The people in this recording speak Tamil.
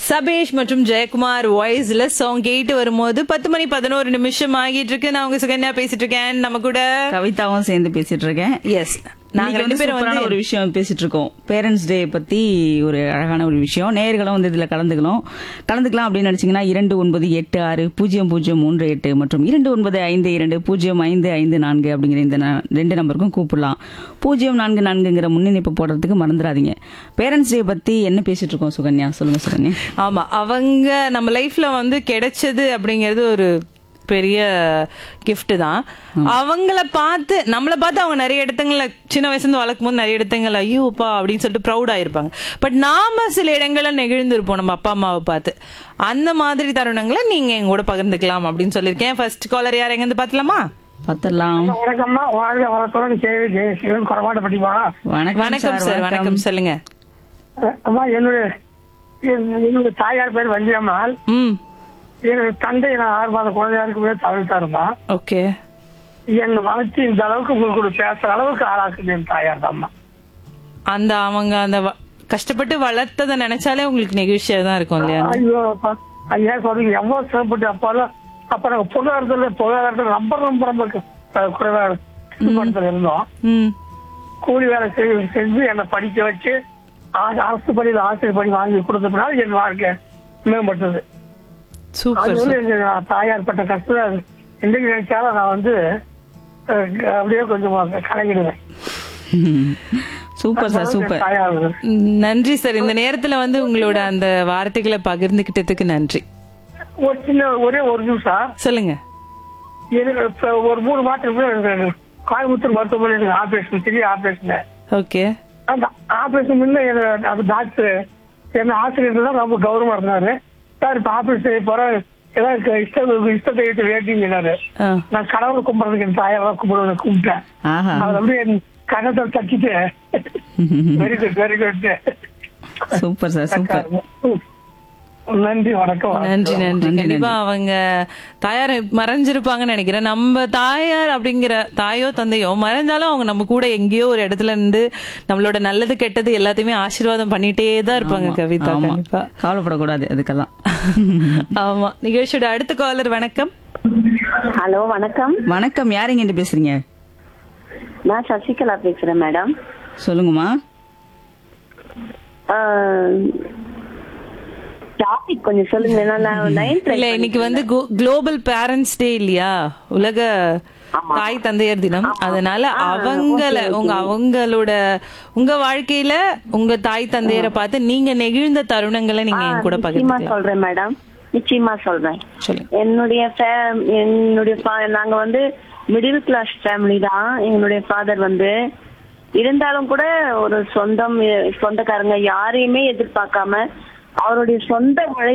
சபேஷ் மற்றும் ஜெயக்குமார் வாய்ஸ்ல சாங் கேட்டு வரும்போது பத்து மணி பதினோரு நிமிஷம் ஆகிட்டு இருக்கு நான் உங்க சுகன்யா பேசிட்டு இருக்கேன் நம்ம கூட கவிதாவும் சேர்ந்து பேசிட்டு இருக்கேன் எஸ் நாங்க நாங்க ரெண்டு ரெண்டு பேரும் பேரும் வந்து ஒரு விஷயம் பேசிட்டு இருக்கோம் பேரண்ட்ஸ் டே பத்தி ஒரு அழகான ஒரு விஷயம் நேர்களும் வந்து இதுல கலந்துக்கலாம் கலந்துக்கலாம் அப்படின்னு நினைச்சீங்கன்னா இரண்டு ஒன்பது எட்டு ஆறு பூஜ்ஜியம் பூஜ்ஜியம் மூன்று எட்டு மற்றும் இரண்டு ஒன்பது ஐந்து இரண்டு பூஜ்ஜியம் ஐந்து ஐந்து நான்கு அப்படிங்கிற இந்த ந- ரெண்டு நம்பருக்கும் கூப்பிடலாம் பூஜ்ஜியம் நான்கு நான்குங்கிற முன்னிணைப்பு போடுறதுக்கு மறந்துடாதீங்க பேரண்ட்ஸ் டே பத்தி என்ன பேசிட்டு இருக்கோம் சுகன்யா சொல்லுங்க சுகன்யா ஆமா அவங்க நம்ம லைஃப்ல வந்து கிடைச்சது அப்படிங்கிறது ஒரு பெரிய gift தான் அவங்கள பார்த்து நம்மள பார்த்து அவங்க நிறைய இடத்துங்கள சின்ன வயசுல இருந்து வளர்க்கும் போது நிறைய இடத்துங்கள ஐயோப்பா அப்படின்னு சொல்லிட்டு ப்ரௌட் ஆயிருப்பாங்க பட் நாம சில இடங்கள்ல நெகிழ்ந்திருப்போம் நம்ம அப்பா அம்மாவை பார்த்து அந்த மாதிரி தருணங்களை நீங்க எங்க கூட பகிர்ந்துக்கலாம் அப்படின்னு சொல்லியிருக்கேன் ஃபர்ஸ்ட் காலர் யார் எங்க இருந்து பாத்தலாமா பார்த்துடலாம் வணக்கம்மா வாழ்க வளத்துடன் கேள்வி ஜெயசீலன் குறமாட்டப்பட்டிமா வணக்கம் சார் வணக்கம் சொல்லுங்க அம்மா என்னுடைய என்- என்னுடைய தாயார் பேர் வந்தியம்மாள் ம் என்னுடைய தந்தை நான் ஆறு மாத குழந்தையா இருக்கும்போது தவிர்த்தாருமா ஓகே என்னை வளர்ச்சி இந்த அளவுக்கு உங்களுக்கு கூட பேசுற அளவுக்கு ஆளாக்குது என் தாயார் தான்மா அந்த அவங்க அந்த வ- கஷ்டப்பட்டு வளர்த்ததை நினைச்சாலே உங்களுக்கு நெகிழ்ச்சியா தான் இருக்கும் இல்லையா ஐயோ அப்பா, ஐயா சொல்றீங்க எவ்வளவு சிறப்பட்டு அப்பெல்லாம் அப்ப நாங்க பொருளாதாரத்துல பொருளாதாரத்துல ரொம்ப ரொம்ப ரொம்ப கு- குறைவா கஷ்டப்படுத்தல இருந்தோம் ம் கூலி வேலை செஞ்சு செஞ்சு என்னை படிக்க வச்சு ஆ- அரசு பள்ளியில் ஆசிரியர் பணி வாங்கி கொடுத்ததுனால என் வாழ்க்கை மேம்பட்டது அது சூப்பர் வந்து எங்க தாயார் பட்ட கஷ்டம் என்னைக்கு நினைச்சாலும் நான் வந்து அஹ், அப்படியே கொஞ்சம் கலங்கிடுவேன் சூப்பர் சார் சூப்பர் தாயார் நன்றி சார் இந்த நேரத்துல வந்து உங்களோட அந்த வார்த்தைகளை பகிர்ந்துகிட்டதுக்கு நன்றி ஒரு சின்ன ஒரே ஒரு நிமிஷம் சொல்லுங்க எனக்கு இப்ப ஒரு மூணு மாதத்துக்கு முன்னாடி எனக்கு கோயம்புத்தூர் மருத்துவமனை எனக்கு ஆபரேஷன் பெரிய ஆபரேஷன் ஓகே அந்த ஆபரேஷன் முன்ன எனக்கு அந்த டாக்டர் என்ன ஆசிரியர் தான் ரொம்ப கௌரவமா இருந்தாரு சார் இப்ப ஆபரேஷன் செய்ய போறேன் ஏதாவது இஷ்ட இஷ்டத்தை எடுத்து வேட்டிங்கன்னாரு நான் கடவுளை கும்பிடுறதுக்கு என் தாயார் கும்பிடுவேன் கும்பிட்டேன் ஆஹா அவர் அப்படியே என் கணத்தை தச்சிட்டு very good very good super sir super நன்றி வணக்கம் நன்றி நன்றி நன்றி, கண்டிப்பா அவங்க தாயார் மறைஞ்சிருப்பாங்கன்னு நினைக்கிறேன் நம்ம தாயார் அப்படிங்கிற தாயோ தந்தையோ மறைஞ்சாலும் அவங்க நம்ம கூட எங்கேயோ ஒரு இடத்துல இருந்து நம்மளோட நல்லது கெட்டது எல்லாத்தையுமே ஆசீர்வாதம் பண்ணிட்டே தான் இருப்பாங்க கவிதா ஆமா கண்டிப்பா கவலைப்படக்கூடாது அதுக்கெல்லாம் ஆமா நிகழ்ச்சியோட அடுத்த காலர் வணக்கம் ஹலோ வணக்கம் வணக்கம் யாருங்க இருந்து பேசுறீங்க நான் சசிகலா பேசுறேன் மேடம் சொல்லுங்கம்மா டாபிக் கொஞ்சம் சொல்லுங்க நான் நைன்த் இல்ல இன்னைக்கு வந்து குளோபல் பேரண்ட்ஸ் டே இல்லையா உலக தாய் தந்தையர் தினம் அதனால அவங்கள உங்க அவங்களோட உங்க வாழ்க்கையில உங்க தாய் தந்தையரை பார்த்து நீங்க நெகிழ்ந்த தருணங்களை நீங்க என் கூட நிச்சயமா பகிர்ந்துக்கலாம் சொல்றேன் மேடம் நிச்சயமா சொல்றேன் சொல்லுங்க என்னுடைய fa- என்னுடைய fa- நாங்க வந்து மிடில் கிளாஸ் ஃபேமிலி தான் என்னுடைய ஃபாதர் வந்து இருந்தாலும் கூட ஒரு சொந்தம் சொந்தக்காரங்க யாரையுமே எதிர்பார்க்காம அவருடைய சொந்த உழைப்பு